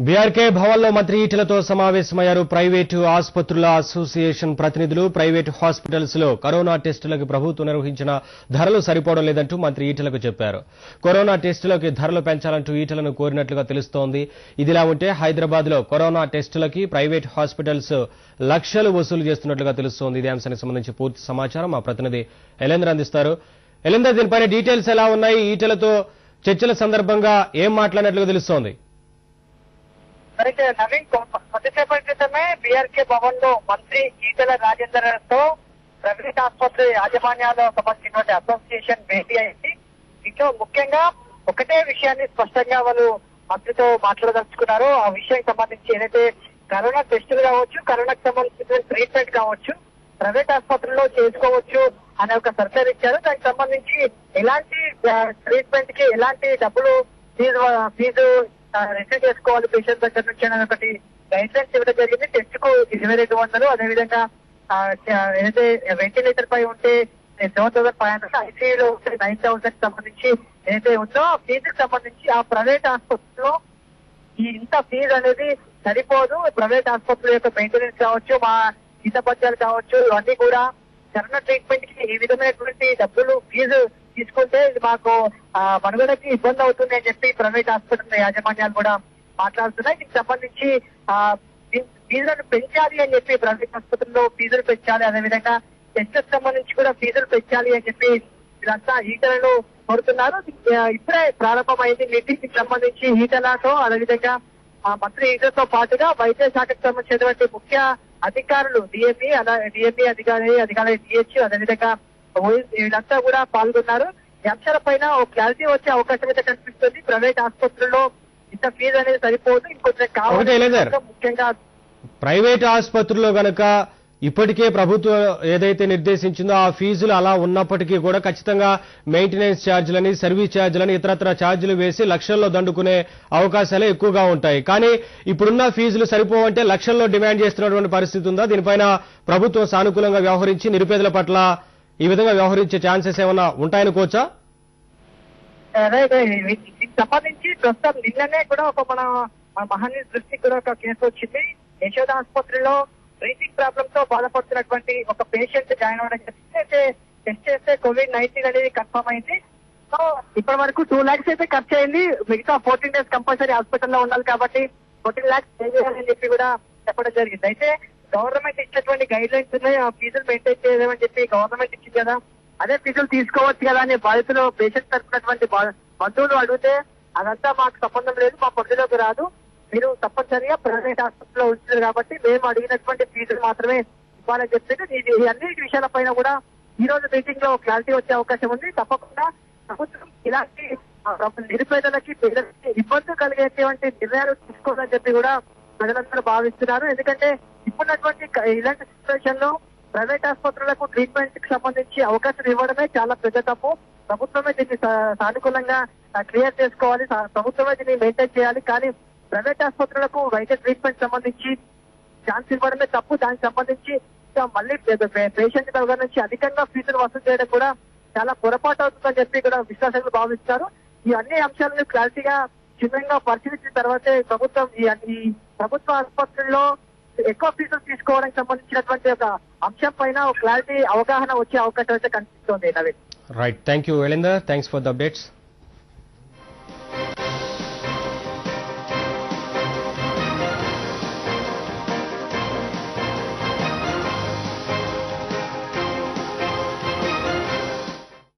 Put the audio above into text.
BRK భవన్లో మంత్రి ఈటెలతో సమావేశమయ్యారు ప్రైవేటు ఆసుపత్రుల అసోసియేషన్ ప్రతినిధులు ప్రైవేటు హాస్పిటల్స్ లో కరోనా టెస్టులకు ప్రభుత్వం నిర్వహించిన ధరలు సరిపోవడం లేదంటూ మంత్రి ఈటెలకు చెప్పారు కరోనా టెస్టులకి ధరలు పెంచాలంటూ ఈటెలను కోరినట్లుగా తెలుస్తోంది ఇదిలా ఉంటే హైదరాబాద్ లో కరోనా టెస్టులకి ప్రైవేట్ హాస్పిటల్స్ లక్షలు వసూలు చేస్తున్నట్లుగా తెలుస్తోంది ఇదే అంశానికి సంబంధించి పూర్తి సమాచారం మా ప్రతినిధి ఎలేంద్ర అందిస్తారు ఎలేంద్ర దీనిపైన డీటెయిల్స్ ఎలా ఉన్నాయి ఈటెలతో చర్చల సందర్భంగా ఏం మాట్లాడినట్లుగా తెలుస్తోంది అయితే నవీన్ కొ- కొద్దిసేపటి క్రితమే బీఆర్కే భవన్ లో మంత్రి ఈటెల రాజేందర్ తో ప్రైవేట్ ఆసుపత్రి యాజమాన్యాలకు సంబంధించినటువంటి అసోసియేషన్ భేటీ అయింది ఇంట్లో ముఖ్యంగా ఒకటే విషయాన్ని స్పష్టంగా వాళ్ళు మంత్రితో మాట్లాడదలుచుకున్నారు ఆ విషయానికి సంబంధించి ఏదైతే కరోనా టెస్టులు కావచ్చు కరోనాకి సంబంధించిన ట్రీట్మెంట్ కావచ్చు ప్రైవేట్ ఆసుపత్రుల్లో చేసుకోవచ్చు అనే ఒక సర్కులర్ ఇచ్చారు దానికి సంబంధించి ఎలాంటి ట్రీట్మెంట్ కి ఎలాంటి డబ్బులు ఫీజు ఫీజు రిసీవ్ చేసుకోవాలి పేషెంట్ దగ్గర నుంచి అనే ఒకటి గైడ్ లైన్స్ ఇవ్వడం జరిగింది టెస్ట్ కు ఇరవై రెండు వందలు అదేవిధంగా ఆ, చ- ఏదైతే వెంటిలేటర్ పై ఉంటే సెవెన్ థౌసండ్ ఫైవ్ హండ్రెడ్ ఐసీయూలో ఉంటే నైన్ థౌసండ్ సంబంధించి ఏదైతే ఉందో ఆ ఫీజుకి సంబంధించి ఆ ప్రైవేట్ ఆసుపత్రిలో ఈ ఇంత ఫీజు అనేది సరిపోదు ప్రైవేట్ ఆసుపత్రుల యొక్క మెయింటెనెన్స్ కావచ్చు మా జీతపత్యాలు కావచ్చు ఇవన్నీ కూడా కరోనా ట్రీట్మెంట్ కి ఈ విధమైనటువంటి డబ్బులు ఫీజు తీసుకుంటే ఇది మాకు ఆ, మనుగడకి ఇబ్బంది అవుతుంది అని చెప్పి ప్రైవేట్ హాస్పిటల్ యాజమాన్యాలు కూడా మాట్లాడుతున్నాయి దీనికి సంబంధించి ఆ, ఫీ- ఫీజులను పెంచాలి అని చెప్పి ప్రైవేట్ ఆసుపత్రుల్లో ఫీజులు పెంచాలి అదేవిధంగా టెస్ట్లకు సంబంధించి కూడా ఫీజులు పెంచాలి అని చెప్పి వీళ్ళంతా ఈటలను కోరుతున్నారు ఆ, ఇప్పుడే ప్రారంభమైంది మీటింగ్ కి సంబంధించి ఈటలతో అదేవిధంగా ఆ మంత్రి ఈటలతో పాటుగా వైద్య శాఖకు సంబంధించినటువంటి ముఖ్య అధికారులు డిఎంఈ అలా డిఎంఈ అధికారి అధికారి డిహెచ్ అదేవిధంగా ఓఎస్ వీళ్ళంతా కూడా పాల్గొన్నారు ఈ అంశాలపైన ఓ క్లారిటీ వచ్చే అవకాశం అయితే కనిపిస్తుంది ప్రైవేట్ ఆసుపత్రుల్లో ఇంత ఫీజు అనేది సరిపోదు ఇంకొంచెం ఒకటే లేదర్. కావాలి ముఖ్యంగా ప్రైవేట్ ఆసుపత్రుల్లో గనక ఇప్పటికే ప్రభుత్వం ఏదైతే నిర్దేశించిందో ఆ ఫీజులు అలా ఉన్నప్పటికీ కూడా ఖచ్చితంగా మెయింటెనెన్స్ ఛార్జీలని సర్వీస్ ఛార్జీలని ఇతరత్ర ఛార్జీలు వేసి లక్షల్లో దండుకునే అవకాశాలే ఎక్కువగా ఉంటాయి కానీ ఇప్పుడున్న ఫీజులు సరిపోవంటే లక్షల్లో డిమాండ్ చేస్తున్నటువంటి పరిస్థితి ఉందా దీనిపైన ప్రభుత్వం సానుకూలంగా వ్యవహరించి నిరుపేదల పట్ల ఈ విధంగా వ్యవహరించే ఛాన్సెస్ ఏమైనా ఉంటాయనుకోవచ్చా అదే అదే వీ- దీనికి సంబంధించి ప్రస్తుతం నిన్ననే కూడా ఒక మన మన మహనీయ దృష్టికి కూడా ఒక కేసు వచ్చింది యశోద ఆసుపత్రిలో బ్రీతింగ్ ప్రాబ్లమ్ తో బాధపడుతున్నటువంటి ఒక పేషెంట్ జాయిన్ అవ్వడం జరిగింది అయితే టెస్ట్ చేస్తే కోవిడ్ నైన్టీన్ అనేది కన్ఫర్మ్ అయింది సో ఇప్పటి వరకు టూ లాక్స్ అయితే ఖర్చు అయింది మిగతా ఫోర్టీన్ డేస్ కంపల్సరీ హాస్పిటల్లో ఉండాలి కాబట్టి ఫోర్టీన్ లాక్స్ పే చేయాలని చెప్పి కూడా చెప్పడం జరిగింది అయితే గవర్నమెంట్ ఇచ్చినటువంటి గైడ్ లైన్స్ ఉన్నాయి ఆ ఫీజులు మెయింటైన్ చేయలేమని చెప్పి గవర్నమెంట్ ఇచ్చింది కదా అదే ఫీజులు తీసుకోవచ్చు కదా అని బాధితులు పేషెంట్ తరపునటువంటి బా- బంధువులు అడిగితే అదంతా మాకు సంబంధం లేదు మా పరిధిలోకి రాదు మీరు తప్పనిసరిగా ప్రైవేట్ ఆసుపత్రిలో ఉంచారు కాబట్టి మేము అడిగినటువంటి ఫీజులు మాత్రమే ఇవ్వాలని చెప్తే ఇది ఈ అన్ని విషయాలపైన కూడా ఈ రోజు మీటింగ్ లో క్లారిటీ వచ్చే అవకాశం ఉంది తప్పకుండా ప్రభుత్వం ఇలాంటి ఆ, నిరుపేదలకి పేదలకి ఇబ్బంది కలిగేటువంటి నిర్ణయాలు తీసుకోవాలని చెప్పి కూడా ప్రజలందరూ భావిస్తున్నారు ఎందుకంటే ఇప్పుడున్నటువంటి క- ఇలాంటి సిచ్యువేషన్ లో ప్రైవేట్ ఆసుపత్రులకు ట్రీట్మెంట్ కి సంబంధించి అవకాశం ఇవ్వడమే చాలా పెద్ద తప్పు ప్రభుత్వమే దీన్ని సా- సానుకూలంగా క్లియర్ చేసుకోవాలి సా- ప్రభుత్వమే దీన్ని మెయింటైన్ చేయాలి కానీ ప్రైవేట్ ఆసుపత్రులకు వైద్య ట్రీట్మెంట్ సంబంధించి ఛాన్స్ ఇవ్వడమే తప్పు దానికి సంబంధించి ఇంకా మళ్ళీ పేషెంట్ దగ్గర నుంచి అధికంగా ఫీజులు వసూలు చేయడం కూడా చాలా పొరపాటు అవుతుందని చెప్పి కూడా విశ్వాసకులు భావిస్తారు ఈ అన్ని అంశాలను క్లారిటీగా క్షుణ్ణంగా పరిశీలించిన తర్వాతే ప్రభుత్వం ఈ ఈ ప్రభుత్వ ఆసుపత్రుల్లో ఎక్కువ ఫీజులు తీసుకోవడానికి సంబంధించినటువంటి ఒక అంశం పైన ఒక క్లారిటీ అవగాహన వచ్చే అవకాశం అయితే కనిపిస్తోంది Naveen right thank you Yelender thanks for the updates